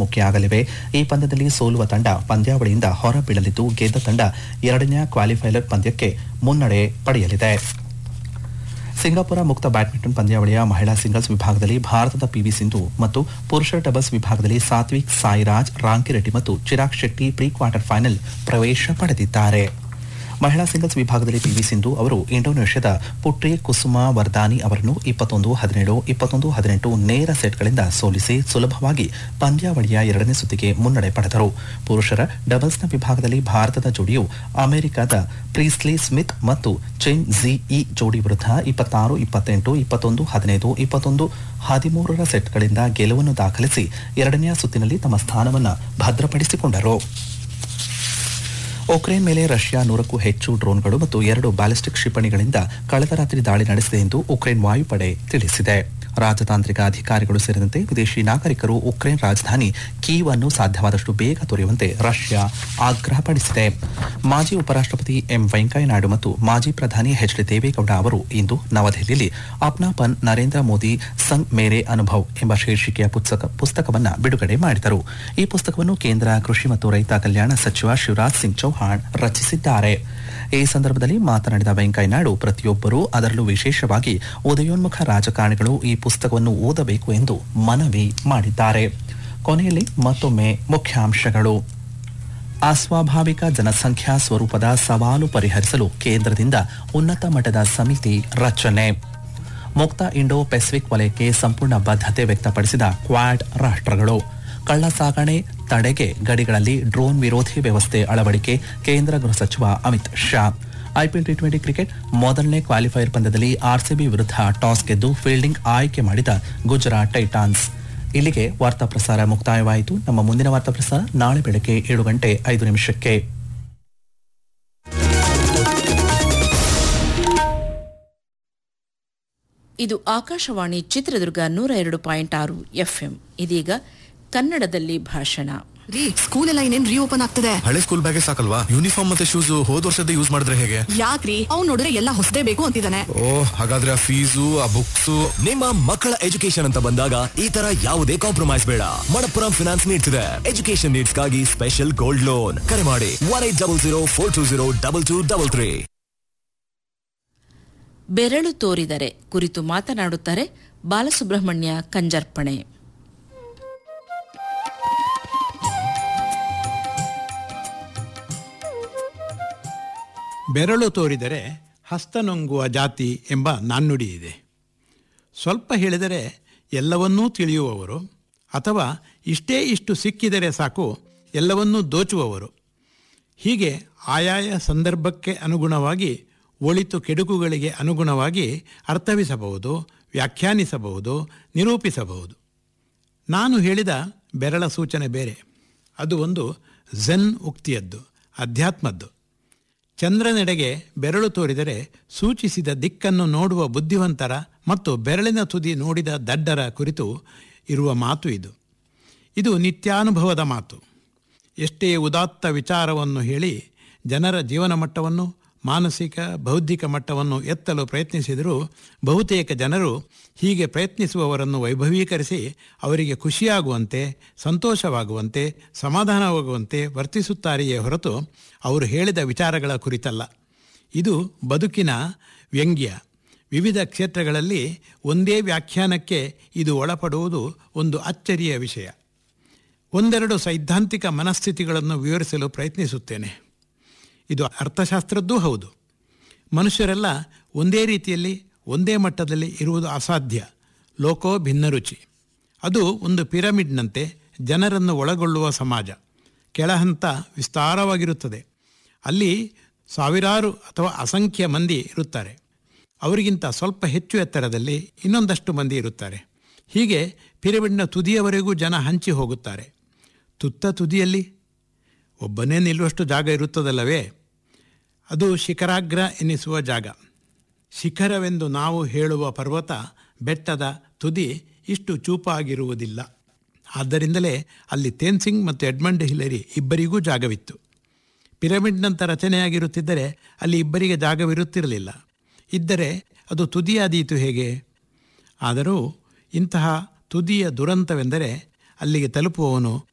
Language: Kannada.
ಮುಖಾಮುಖಿಯಾಗಲಿವೆ ಈ ಪಂದ್ಯದಲ್ಲಿ ಸೋಲುವ ತಂಡ ಪಂದ್ಯಾವಳಿಯಿಂದ ಹೊರಬೀಳಲಿದ್ದು ಗೆದ್ದ ತಂಡ ಎರಡನೇ ಕ್ವಾಲಿಫೈಯರ್ ಪಂದ್ಯಕ್ಕೆ ಮುನ್ನಡೆ ಪಡೆಯಲಿದೆ ಸಿಂಗಾಪುರ ಮುಕ್ತ ಬ್ಯಾಡ್ಮಿಂಟನ್ ಪಂದ್ಯಾವಳಿಯ ಮಹಿಳಾ ಸಿಂಗಲ್ಸ್ ವಿಭಾಗದಲ್ಲಿ ಭಾರತದ ಪಿವಿ ಸಿಂಧು ಮತ್ತು ಪುರುಷರ ಡಬಲ್ಸ್ ವಿಭಾಗದಲ್ಲಿ ಸಾತ್ವಿಕ್ ಸಾಯಿರಾಜ್ ರಾಂಕಿರೆಡ್ಡಿ ಮತ್ತು Chirag Shetty pre quarter final ಪ್ರವೇಶ ಪಡೆದಿದ್ದಾರೆ ಮಹಿಳಾ ಸಿಂಗಲ್ಸ್ ವಿಭಾಗದಲ್ಲಿ ಪಿವಿ ಸಿಂಧು ಅವರು ಇಂಡೋನೇಷ್ಯಾದ ಪುಟ್ರಿ ಕುಸುಮಾ ವರ್ದಾನಿ ಅವರನ್ನು ಇಪ್ಪತ್ತೊಂದು ಹದಿನೇಳು ಇಪ್ಪತ್ತೊಂದು ಹದಿನೆಂಟು ನೇರ ಸೆಟ್ಗಳಿಂದ ಸೋಲಿಸಿ ಸುಲಭವಾಗಿ ಪಂದ್ಯಾವಳಿಯ ಎರಡನೇ ಸುತ್ತಿಗೆ ಮುನ್ನಡೆ ಪಡೆದರು ಪುರುಷರ ಡಬಲ್ಸ್ನ ವಿಭಾಗದಲ್ಲಿ ಭಾರತದ ಜೋಡಿಯು ಅಮೆರಿಕದ ಪ್ರೀಸ್ಲಿ ಸ್ಮಿತ್ ಮತ್ತು ಚೆನ್ ಜಿಇ ಜೋಡಿ ವಿರುದ್ಧ ಇಪ್ಪತ್ತಾರು ಇಪ್ಪತ್ತೆಂಟು ಇಪ್ಪತ್ತೊಂದು ಹದಿನೈದು ಇಪ್ಪತ್ತೊಂದು ಹದಿಮೂರರ ಸೆಟ್ಗಳಿಂದ ಗೆಲುವನ್ನು ದಾಖಲಿಸಿ ಎರಡನೆಯ ಸುತ್ತಿನಲ್ಲಿ ತಮ್ಮ ಸ್ಥಾನವನ್ನು ಭದ್ರಪಡಿಸಿಕೊಂಡರು ಉಕ್ರೇನ್ ಮೇಲೆ ರಷ್ಯಾ ನೂರಕ್ಕೂ ಹೆಚ್ಚು ಡ್ರೋನ್ಗಳು ಮತ್ತು ಎರಡು ಬ್ಯಾಲಿಸ್ಟಿಕ್ ಕ್ಷಿಪಣಿಗಳಿಂದ ಕಳೆದ ರಾತ್ರಿ ದಾಳಿ ನಡೆಸಿದೆ ಎಂದು ಉಕ್ರೇನ್ ವಾಯುಪಡೆ ತಿಳಿಸಿದೆ ರಾಜತಾಂತ್ರಿಕ ಅಧಿಕಾರಿಗಳು ಸೇರಿದಂತೆ ವಿದೇಶಿ ನಾಗರಿಕರು ಉಕ್ರೇನ್ ರಾಜಧಾನಿ ಕೀವ್ ಅನ್ನು ಸಾಧ್ಯವಾದಷ್ಟು ಬೇಗ ತೊರೆಯುವಂತೆ ರಷ್ಯಾ ಆಗ್ರಹಪಡಿಸಿದೆ ಮಾಜಿ ಉಪರಾಷ್ಟ್ರಪತಿ ಎಂ ವೆಂಕಯ್ಯನಾಯ್ಡು ಮತ್ತು ಮಾಜಿ ಪ್ರಧಾನಿ ಎಚ್ ಡಿ ದೇವೇಗೌಡ ಅವರು ಇಂದು ನವದೆಹಲಿಯಲ್ಲಿ ಅಪ್ನಾಪನ್ ನರೇಂದ್ರ ಮೋದಿ ಸಂಗ್ ಮೇರೆ ಅನುಭವ್ ಎಂಬ ಶೀರ್ಷಿಕೆಯ ಪುಸ್ತಕ ಪುಸ್ತಕವನ್ನು ಬಿಡುಗಡೆ ಮಾಡಿದರು ಈ ಪುಸ್ತಕವನ್ನು ಕೇಂದ್ರ ಕೃಷಿ ಮತ್ತು ರೈತ ಕಲ್ಯಾಣ ಸಚಿವ ಶಿವರಾಜ್ ಸಿಂಗ್ ಚೌಹಾಣ್ ರಚಿಸಿದ್ದಾರೆ ಈ ಸಂದರ್ಭದಲ್ಲಿ ಮಾತನಾಡಿದ ವೆಂಕಯ್ಯನಾಯ್ಡು ಪ್ರತಿಯೊಬ್ಬರೂ ಅದರಲ್ಲೂ ವಿಶೇಷವಾಗಿ ಉದಯೋನ್ಮುಖ ರಾಜಕಾರಣಿಗಳು ಈ ಪುಸ್ತಕವನ್ನು ಓದಬೇಕು ಎಂದು ಮನವಿ ಮಾಡಿದ್ದಾರೆ ಕೊನೆಯಲ್ಲಿ ಮತ್ತೊಮ್ಮೆ ಮುಖ್ಯಾಂಶಗಳು ಅಸ್ವಾಭಾವಿಕ ಜನಸಂಖ್ಯಾ ಸ್ವರೂಪದ ಸವಾಲು ಪರಿಹರಿಸಲು ಕೇಂದ್ರದಿಂದ ಉನ್ನತ ಮಟ್ಟದ ಸಮಿತಿ ರಚನೆ ಮುಕ್ತ ಇಂಡೋ ಪೆಸಿಫಿಕ್ ವಲಯಕ್ಕೆ ಸಂಪೂರ್ಣ ಬದ್ಧತೆ ವ್ಯಕ್ತಪಡಿಸಿದ ಕ್ವಾಡ್ ರಾಷ್ಟ್ರಗಳು ಕಳ್ಳ ಸಾಗಣೆ ತಡೆಗೆ ಗಡಿಗಳಲ್ಲಿ ಡ್ರೋನ್ ವಿರೋಧಿ ವ್ಯವಸ್ಥೆ ಅಳವಡಿಕೆ ಕೇಂದ್ರ ಗೃಹ ಸಚಿವ Amit Shah IPL T twenty cricket ಮೊದಲನೇ ಕ್ವಾಲಿಫೈಯರ್ ಪಂದ್ಯದಲ್ಲಿ ಆರ್ಸಿಬಿ ವಿರುದ್ಧ ಟಾಸ್ ಗೆದ್ದು ಫೀಲ್ಡಿಂಗ್ ಆಯ್ಕೆ ಮಾಡಿದ ಗುಜರಾತ್ ಟೈಟಾನ್ಸ್ ಇಲ್ಲಿಗೆ ವಾರ್ತಾ ಪ್ರಸಾರ ಮುಕ್ತಾಯವಾಯಿತು ನಮ್ಮ ಮುಂದಿನ ವಾರ್ತಾ ಪ್ರಸಾರ ನಾಳೆ ಬೆಳಗ್ಗೆ ಏಳು ಗಂಟೆ ಐದು ನಿಮಿಷಕ್ಕೆ ಇದು ಆಕಾಶವಾಣಿ ಚಿತ್ರದುರ್ಗ ನೂರ ಎರಡು ಪಾಯಿಂಟ್ ಆರು ಎಫ್ಎಂ ಇದೀಗ ಕನ್ನಡದಲ್ಲಿ ಭಾಷಣ ರೀ ಸ್ಕೂಲ್ ಎಲ್ಲ ಇನ್ನೇನ್ ರೀಓಪನ್ ಆಗ್ತದೆ ಹಳೆ ಸ್ಕೂಲ್ ಬ್ಯಾಗೆ ಸಾಕಲ್ವಾ ಯೂನಿಫಾರ್ಮ್ ಮತ್ತೆ ಶೂಸ್ ಹೋದ್ ವರ್ಷದ ಯೂಸ್ ಮಾಡಿದ್ರೆ ಹೇಗೆ ಯಾಕ್ರಿ ಅವ್ನ್ ನೋಡಿದ್ರೆ ಎಲ್ಲ ಹೊಸದೇ ಬೇಕು ಅಂತಿದ್ದಾನೆ ಓ ಹಾಗಾದ್ರೆ ಆ ಫೀಸು ಆ ಬುಕ್ಸ್ ನಿಮ್ಮ ಮಕ್ಕಳ ಎಜುಕೇಶನ್ ಅಂತ ಬಂದಾಗ ಈ ತರ ಯಾವುದೇ ಕಾಂಪ್ರಮೈಸ್ ಬೇಡ ಮಣಪ್ಪುರಂ ಫಿನಾನ್ಸ್ ನೀಡ್ತಿದೆ ಎಜುಕೇಶನ್ ನೀಡ್ಸ್ಗಾಗಿ ಸ್ಪೆಷಲ್ ಗೋಲ್ಡ್ ಲೋನ್ ಕರೆ ಮಾಡಿ one eight double zero four two zero double two double three ಬೆರಳು ತೋರಿದರೆ ಕುರಿತು ಮಾತನಾಡುತ್ತಾರೆ ಬಾಲಸುಬ್ರಹ್ಮಣ್ಯ ಕಂಜರ್ಪಣೆ ಬೆರಳು ತೋರಿದರೆ ಹಸ್ತನೊಂಗುವ ಜಾತಿ ಎಂಬ ನಾಣ್ಣುಡಿ ಇದೆ ಸ್ವಲ್ಪ ಹೇಳಿದರೆ ಎಲ್ಲವನ್ನೂ ತಿಳಿಯುವವರು ಅಥವಾ ಇಷ್ಟೇ ಇಷ್ಟು ಸಿಕ್ಕಿದರೆ ಸಾಕು ಎಲ್ಲವನ್ನೂ ದೋಚುವವರು ಹೀಗೆ ಆಯಾಯ ಸಂದರ್ಭಕ್ಕೆ ಅನುಗುಣವಾಗಿ ಒಳಿತು ಕೆಡುಕುಗಳಿಗೆ ಅನುಗುಣವಾಗಿ ಅರ್ಥವಿಸಬಹುದು ವ್ಯಾಖ್ಯಾನಿಸಬಹುದು ನಿರೂಪಿಸಬಹುದು ನಾನು ಹೇಳಿದ ಬೆರಳ ಸೂಚನೆ ಬೇರೆ ಅದು ಒಂದು ಝೆನ್ ಉಕ್ತಿಯದ್ದು ಅಧ್ಯಾತ್ಮದ್ದು ಚಂದ್ರನೆಡೆಗೆ ಬೆರಳು ತೋರಿದರೆ ಸೂಚಿಸಿದ ದಿಕ್ಕನ್ನು ನೋಡುವ ಬುದ್ಧಿವಂತರ ಮತ್ತು ಬೆರಳಿನ ತುದಿ ನೋಡಿದ ದಡ್ಡರ ಕುರಿತು ಇರುವ ಮಾತು ಇದು ಇದು ನಿತ್ಯಾನುಭವದ ಮಾತು ಎಷ್ಟೇ ಉದಾತ್ತ ವಿಚಾರವನ್ನು ಹೇಳಿ ಜನರ ಜೀವನ ಮಟ್ಟವನ್ನು ಮಾನಸಿಕ ಬೌದ್ಧಿಕ ಮಟ್ಟವನ್ನು ಎತ್ತಲು ಪ್ರಯತ್ನಿಸಿದರೂ ಬಹುತೇಕ ಜನರು ಹೀಗೆ ಪ್ರಯತ್ನಿಸುವವರನ್ನು ವೈಭವೀಕರಿಸಿ ಅವರಿಗೆ ಖುಷಿಯಾಗುವಂತೆ ಸಂತೋಷವಾಗುವಂತೆ ಸಮಾಧಾನವಾಗುವಂತೆ ವರ್ತಿಸುತ್ತಾರೆಯೇ ಹೊರತು ಅವರು ಹೇಳಿದ ವಿಚಾರಗಳ ಕುರಿತಲ್ಲ ಇದು ಬದುಕಿನ ವ್ಯಂಗ್ಯ ವಿವಿಧ ಕ್ಷೇತ್ರಗಳಲ್ಲಿ ಒಂದೇ ವ್ಯಾಖ್ಯಾನಕ್ಕೆ ಇದು ಒಳಪಡುವುದು ಒಂದು ಅಚ್ಚರಿಯ ವಿಷಯ ಒಂದೆರಡು ಸೈದ್ಧಾಂತಿಕ ಮನಸ್ಥಿತಿಗಳನ್ನು ವಿವರಿಸಲು ಪ್ರಯತ್ನಿಸುತ್ತೇನೆ ಇದು ಅರ್ಥಶಾಸ್ತ್ರದ್ದೂ ಹೌದು ಮನುಷ್ಯರೆಲ್ಲ ಒಂದೇ ರೀತಿಯಲ್ಲಿ ಒಂದೇ ಮಟ್ಟದಲ್ಲಿ ಇರುವುದು ಅಸಾಧ್ಯ ಲೋಕೋ ಭಿನ್ನರುಚಿ ಅದು ಒಂದು ಪಿರಮಿಡ್ನಂತೆ ಜನರನ್ನು ಒಳಗೊಳ್ಳುವ ಸಮಾಜ ಕೆಳಹಂತ ವಿಸ್ತಾರವಾಗಿರುತ್ತದೆ ಅಲ್ಲಿ ಸಾವಿರಾರು ಅಥವಾ ಅಸಂಖ್ಯ ಮಂದಿ ಇರುತ್ತಾರೆ ಅವರಿಗಿಂತ ಸ್ವಲ್ಪ ಹೆಚ್ಚು ಎತ್ತರದಲ್ಲಿ ಇನ್ನೊಂದಷ್ಟು ಮಂದಿ ಇರುತ್ತಾರೆ ಹೀಗೆ ಪಿರಮಿಡ್ನ ತುದಿಯವರೆಗೂ ಜನ ಹಂಚಿ ಹೋಗುತ್ತಾರೆ ತುತ್ತ ತುದಿಯಲ್ಲಿ ಒಬ್ಬನೇ ನಿಲ್ಲುವಷ್ಟು ಜಾಗ ಇರುತ್ತದಲ್ಲವೇ ಅದು ಶಿಖರಾಗ್ರ ಎನ್ನಿಸುವ ಜಾಗ ಶಿಖರವೆಂದು ನಾವು ಹೇಳುವ ಪರ್ವತ ಬೆಟ್ಟದ ತುದಿ ಇಷ್ಟು ಚೂಪಾಗಿರುವುದಿಲ್ಲ ಆದ್ದರಿಂದಲೇ ಅಲ್ಲಿ ತೇನ್ಸಿಂಗ್ ಮತ್ತು ಎಡ್ಮಂಡ್ ಹಿಲರಿ ಇಬ್ಬರಿಗೂ ಜಾಗವಿತ್ತು ಪಿರಮಿಡ್ನಂಥ ರಚನೆಯಾಗಿರುತ್ತಿದ್ದರೆ ಅಲ್ಲಿ ಇಬ್ಬರಿಗೆ ಜಾಗವಿರುತ್ತಿರಲಿಲ್ಲ ಇದ್ದರೆ ಅದು ತುದಿಯಾದೀತು ಹೇಗೆ ಆದರೂ ಇಂತಹ ತುದಿಯ ದುರಂತವೆಂದರೆ ಅಲ್ಲಿಗೆ ತಲುಪುವವನು